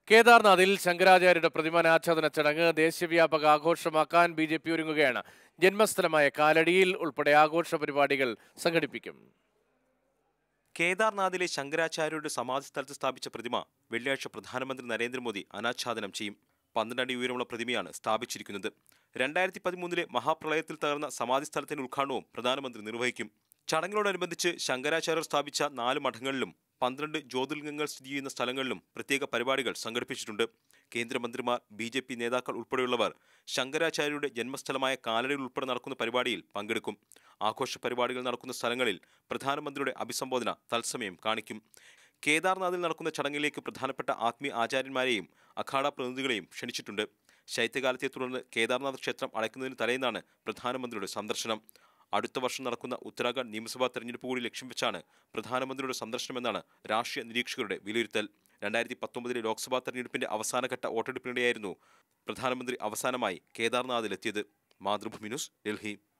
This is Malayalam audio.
കേദാർനാഥിൽ ശങ്കരാചാര്യരുടെ പ്രതിമാനാച്ഛാദന ചടങ്ങ് ദേശീയവ്യാപക ആഘോഷമാക്കാൻ ബി ജെ പി ഒരുങ്ങുകയാണ് ജന്മസ്ഥലമായ കാലടിയിൽ ഉൾപ്പെടെ ആഘോഷ പരിപാടികൾ സംഘടിപ്പിക്കും കേദാർനാഥിലെ ശങ്കരാചാര്യരുടെ സമാധി സ്ഥലത്ത് സ്ഥാപിച്ച പ്രതിമ വെള്ളിയാഴ്ച പ്രധാനമന്ത്രി നരേന്ദ്രമോദി അനാച്ഛാദനം ചെയ്യും പന്ത്രണ്ട് അടി ഉയരമുള്ള പ്രതിമയാണ് സ്ഥാപിച്ചിരിക്കുന്നത് രണ്ടായിരത്തി പതിമൂന്നിലെ മഹാപ്രളയത്തിൽ തകർന്ന സമാധി സ്ഥലത്തിന്റെ ഉദ്ഘാടനവും പ്രധാനമന്ത്രി നിർവഹിക്കും ചടങ്ങിനോടനുബന്ധിച്ച് ശങ്കരാചാര്യർ സ്ഥാപിച്ച നാല് മഠങ്ങളിലും പന്ത്രണ്ട് ജ്യോതിർലിംഗങ്ങൾ സ്ഥിതി ചെയ്യുന്ന സ്ഥലങ്ങളിലും പ്രത്യേക പരിപാടികൾ സംഘടിപ്പിച്ചിട്ടുണ്ട് കേന്ദ്രമന്ത്രിമാർ ബി ജെ പി നേതാക്കൾ ഉൾപ്പെടെയുള്ളവർ ശങ്കരാചാര്യരുടെ ജന്മസ്ഥലമായ കാലടിയിൽ ഉൾപ്പെടെ നടക്കുന്ന പരിപാടിയിൽ പങ്കെടുക്കും ആഘോഷ പരിപാടികൾ നടക്കുന്ന സ്ഥലങ്ങളിൽ പ്രധാനമന്ത്രിയുടെ അഭിസംബോധന തത്സമയം കാണിക്കും കേദാർനാഥിൽ നടക്കുന്ന ചടങ്ങിലേക്ക് പ്രധാനപ്പെട്ട ആത്മീയ ആചാര്യന്മാരെയും അഖാഡ പ്രതിനിധികളെയും ക്ഷണിച്ചിട്ടുണ്ട് ശൈത്യകാലത്തെ തുടർന്ന് കേദാർനാഥ് ക്ഷേത്രം അടയ്ക്കുന്നതിന് തലേന്നാണ് പ്രധാനമന്ത്രിയുടെ സന്ദർശനം അടുത്ത വർഷം നടക്കുന്ന ഉത്തരാഖണ്ഡ് നിയമസഭാ തെരഞ്ഞെടുപ്പ് കൂടി ലക്ഷ്യം വെച്ചാണ് പ്രധാനമന്ത്രിയുടെ സന്ദർശനമെന്നാണ് രാഷ്ട്രീയ നിരീക്ഷകരുടെ വിലയിരുത്തൽ രണ്ടായിരത്തി പത്തൊമ്പതിലെ ലോക്സഭാ തെരഞ്ഞെടുപ്പിന്റെ അവസാനഘട്ട വോട്ടെടുപ്പിനിടെയായിരുന്നു പ്രധാനമന്ത്രി അവസാനമായി കേദാർനാഥിലെത്തിയത് മാതൃഭൂമി ന്യൂസ് ഡൽഹി